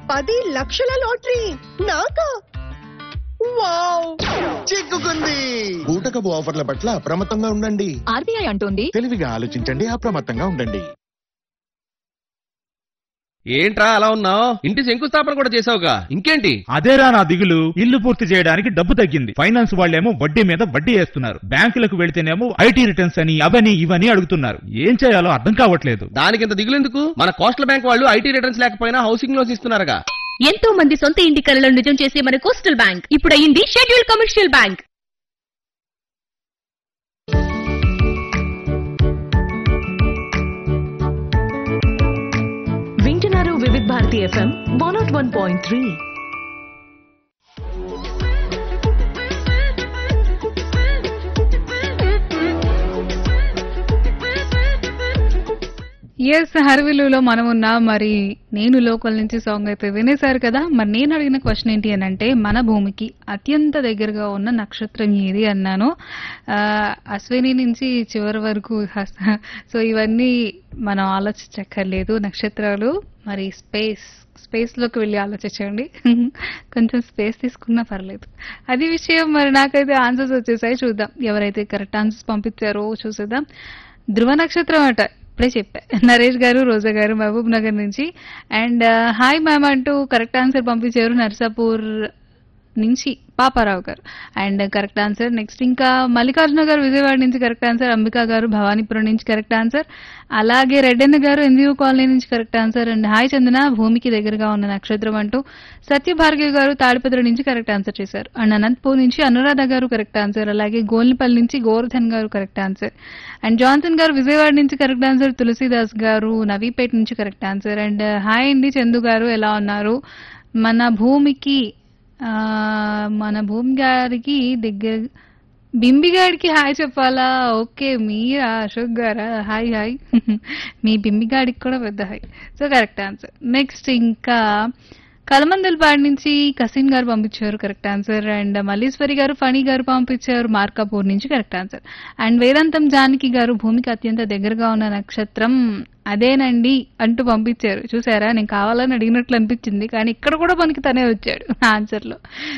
పది లక్షల లాటరీ నాకా వావ్ చిక్కుకుంది బూటకపు ఆఫర్ల పట్ల అప్రమత్తంగా ఉండండి ఆర్బీఐ అంటోంది తెలివిగా ఆలోచించండి అప్రమత్తంగా ఉండండి ఏంట్రా అలా ఉన్నావు ఇంటి శంకుస్థాపన కూడా చేసావుగా ఇంకేంటి అదేరా నా దిగులు ఇల్లు పూర్తి చేయడానికి డబ్బు తగ్గింది ఫైనాన్స్ వాళ్ళేమో వడ్డీ మీద వడ్డీ వేస్తున్నారు బ్యాంకులకు వెళితేనేమో ఐటీ రిటర్న్స్ అని అవని ఇవని అడుగుతున్నారు ఏం చేయాలో అర్థం కావట్లేదు దానికి ఇంత దిగులెందుకు మన కోస్టల్ బ్యాంక్ వాళ్ళు ఐటీ రిటర్న్స్ లేకపోయినా హౌసింగ్ లోన్స్ ఇస్తున్నారుగా ఎంతో మంది సొంత ఇంటి కలను నిజం చేసే మన కోస్టల్ బ్యాంక్ ఇప్పుడు అయింది షెడ్యూల్ కమర్షియల్ బ్యాంక్ వింటున్నారు Vividh Bharati FM one not one point three ఎస్ హర్విలులో మనం ఉన్నా మరి నేను లోకల్ నుంచి సాంగ్ అయితే వినేశారు కదా మరి నేను అడిగిన క్వశ్చన్ ఏంటి అని అంటే మన భూమికి అత్యంత దగ్గరగా ఉన్న నక్షత్రం ఏది అన్నాను ఆ, అశ్విని నుంచి చివరి వరకు హస్త- సో ఇవన్నీ మనం ఆలోచించక్కర్లేదు నక్షత్రాలు మరి స్పేస్ స్పేస్ లోకి వెళ్ళి ఆలోచించండి కొంచెం స్పేస్ తీసుకున్నా పర్లేదు అది విషయం మరి నాకైతే ఆన్సర్స్ వచ్చేసాయి చూద్దాం ఎవరైతే కరెక్ట్ ఆన్సర్స్ పంపించారో చూసేద్దాం ధ్రువ నక్షత్రం అట ఇప్పుడే చెప్పా నరేష్ గారు రోజా గారు మహబూబ్ నగర్ నుంచి అండ్ హాయ్ మ్యామ్ అంటూ కరెక్ట్ ఆన్సర్ పంపించారు నర్సాపూర్ నుంచి పాపారావు గారు అండ్ కరెక్ట్ ఆన్సర్ నెక్స్ట్ ఇంకా మల్లికార్జున గారు విజయవాడ నుంచి కరెక్ట్ ఆన్సర్ అంబికా గారు భవానీపురం నుంచి కరెక్ట్ ఆన్సర్ అలాగే రెడ్డన్న గారు ఎన్జిఓ కాలనీ నుంచి correct answer and hi Chandana భూమికి దగ్గరగా ఉన్న నక్షత్రం అంటూ సత్యభార్గవి గారు తాడిపత్రి నుంచి కరెక్ట్ ఆన్సర్ చేశారు అండ్ అనంతపూర్ నుంచి అనురాధ గారు కరెక్ట్ ఆన్సర్ అలాగే గోల్నిపల్లి నుంచి గోవర్ధన్ గారు కరెక్ట్ ఆన్సర్ అండ్ జాన్సన్ గారు విజయవాడ నుంచి కరెక్ట్ ఆన్సర్ తులసీదాస్ గారు నవీపేట నుంచి కరెక్ట్ ఆన్సర్ అండ్ హాయ్ అండి చందు గారు ఎలా ఉన్నారు మన భూమికి ఆ, మన భూమి గారికి దగ్గర బింబి గారికి హాయ్ చెప్పాలా ఓకే మీరా అశోక్ గారా హాయ్ హాయ్ మీ బింబి గాడికి కూడా పెద్ద hi so correct answer next ఇంకా కలమందలపాడు నుంచి కసిన్ గారు పంపించారు కరెక్ట్ ఆన్సర్ అండ్ మల్లీశ్వరి గారు ఫణి గారు పంపించారు మార్కాపూర్ నుంచి కరెక్ట్ ఆన్సర్ అండ్ వేదాంతం జానకి గారు భూమికి అత్యంత దగ్గరగా ఉన్న నక్షత్రం అదేనండి అంటూ పంపించారు చూసారా నేను కావాలని అడిగినట్లు అనిపించింది కానీ ఇక్కడ కూడా మనకి తనే వచ్చాడు ఆన్సర్ లో